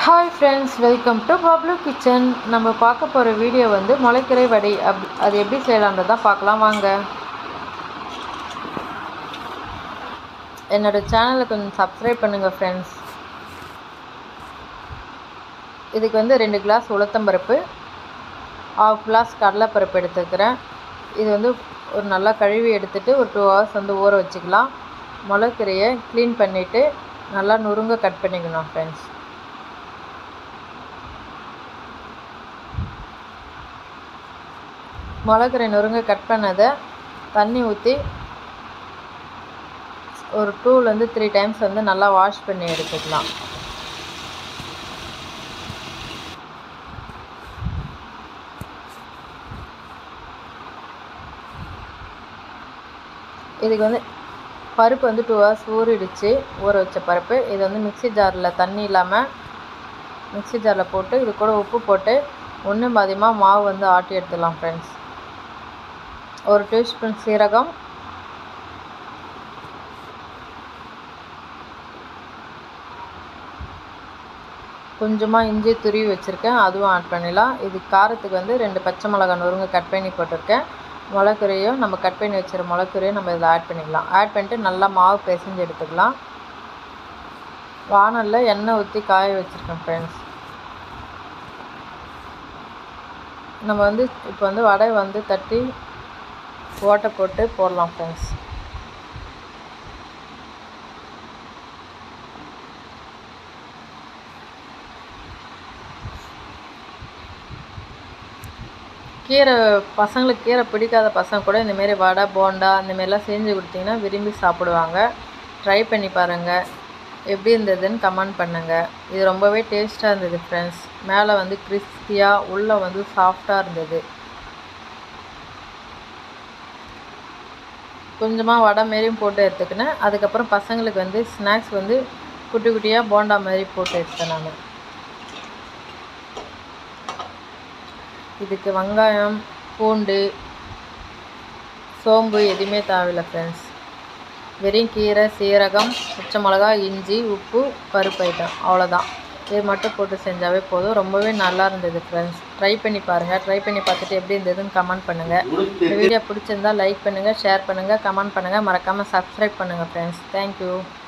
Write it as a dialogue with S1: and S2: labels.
S1: hi friends welcome to Bablu kitchen நம்ம பார்க்க போகிற வீடியோ வந்து முளைக்கீரை வடை அப் அது எப்படி செய்யலான்றதை தான் பார்க்கலாம் வாங்க என்னோடய சேனலை கொஞ்சம் சப்ஸ்கிரைப் பண்ணுங்கள் ஃப்ரெண்ட்ஸ் இதுக்கு வந்து ரெண்டு கிளாஸ் உளுத்தம்பருப்பு ஆஃப் கிளாஸ் கடலைப்பருப்பு எடுத்துக்கிறேன் இது வந்து ஒரு நல்லா கழுவி எடுத்துகிட்டு ஒரு டூ ஹவர்ஸ் வந்து ஊற வச்சுக்கலாம் முளைக்கீரையை க்ளீன் பண்ணிவிட்டு நல்லா நுருங்க கட் பண்ணிக்கணும் ஃப்ரெண்ட்ஸ் மிளகரை நொறுங்க கட் பண்ணதை தண்ணி ஊற்றி ஒரு டூலேருந்து த்ரீ டைம்ஸ் வந்து நல்லா வாஷ் பண்ணி எடுத்துக்கலாம் இதுக்கு வந்து பருப்பு வந்து டூ ஹவர்ஸ் ஊறிடுச்சு ஊற வச்ச பருப்பு இது வந்து மிக்சி ஜாரில் தண்ணி இல்லாமல் மிக்சி ஜாரில் போட்டு இது கூட உப்பு போட்டு ஒன்று பாதியமாக மாவு வந்து ஆட்டி எடுத்துடலாம் ஃப்ரெண்ட்ஸ் ஒரு டீஸ்பூன் சீரகம் கொஞ்சமாக இஞ்சி துருவி வச்சுருக்கேன் அதுவும் ஆட் பண்ணிடலாம் இது காரத்துக்கு வந்து ரெண்டு பச்சை மிளகா நொறுங்க கட் பண்ணி போட்டிருக்கேன் மிளகுரையும் நம்ம கட் பண்ணி வச்சுருக்க மிளகுரையும் நம்ம இதில் ஆட் பண்ணிக்கலாம் ஆட் பண்ணிட்டு நல்லா மாவு பிசைஞ்சு எடுத்துக்கலாம் வானலில் எண்ணெய் ஊற்றி காய வச்சுருக்கேன் ஃப்ரெண்ட்ஸ் நம்ம வந்து இப்போ வந்து வடை வந்து தட்டி ஓட்டை போட்டு போடலாம் ஃப்ரெண்ட்ஸ் கீரை பசங்களுக்கு கீரை பிடிக்காத பசங்க கூட இந்தமாரி வடை போண்டா இந்தமாரிலாம் செஞ்சு கொடுத்தீங்கன்னா விரும்பி சாப்பிடுவாங்க ட்ரை பண்ணி பாருங்கள் எப்படி இருந்ததுன்னு கமெண்ட் பண்ணுங்கள் இது ரொம்பவே டேஸ்ட்டாக இருந்தது ஃப்ரெண்ட்ஸ் மேலே வந்து கிறிஸ்பியாக உள்ளே வந்து சாஃப்டாக இருந்தது கொஞ்சமாக வடை மாரியும் போட்டு எடுத்துக்கினேன் அதுக்கப்புறம் பசங்களுக்கு வந்து ஸ்நாக்ஸ் வந்து குட்டி குட்டியாக போண்டா மாதிரி போட்டு எடுத்தேன் நான் இதுக்கு வெங்காயம் பூண்டு சோம்பு எதுவுமே தேவையில்லை ஃப்ரெண்ட்ஸ் வெறும் கீரை சீரகம் பச்சை மிளகா இஞ்சி உப்பு பருப்பு ஐட்டம் அவ்வளோதான் இது மட்டும் போட்டு செஞ்சாவே போதும் ரொம்பவே நல்லா இருந்தது ஃப்ரெண்ட்ஸ் ட்ரை பண்ணி பாருங்கள் ட்ரை பண்ணி பார்த்துட்டு எப்படி இருந்ததுன்னு கமெண்ட் பண்ணுங்கள் இந்த வீடியோ பிடிச்சிருந்தா லைக் பண்ணுங்கள் ஷேர் பண்ணுங்கள் கமெண்ட் பண்ணுங்கள் மறக்காமல் சப்ஸ்கிரைப் பண்ணுங்கள் ஃப்ரெண்ட்ஸ் தேங்க்யூ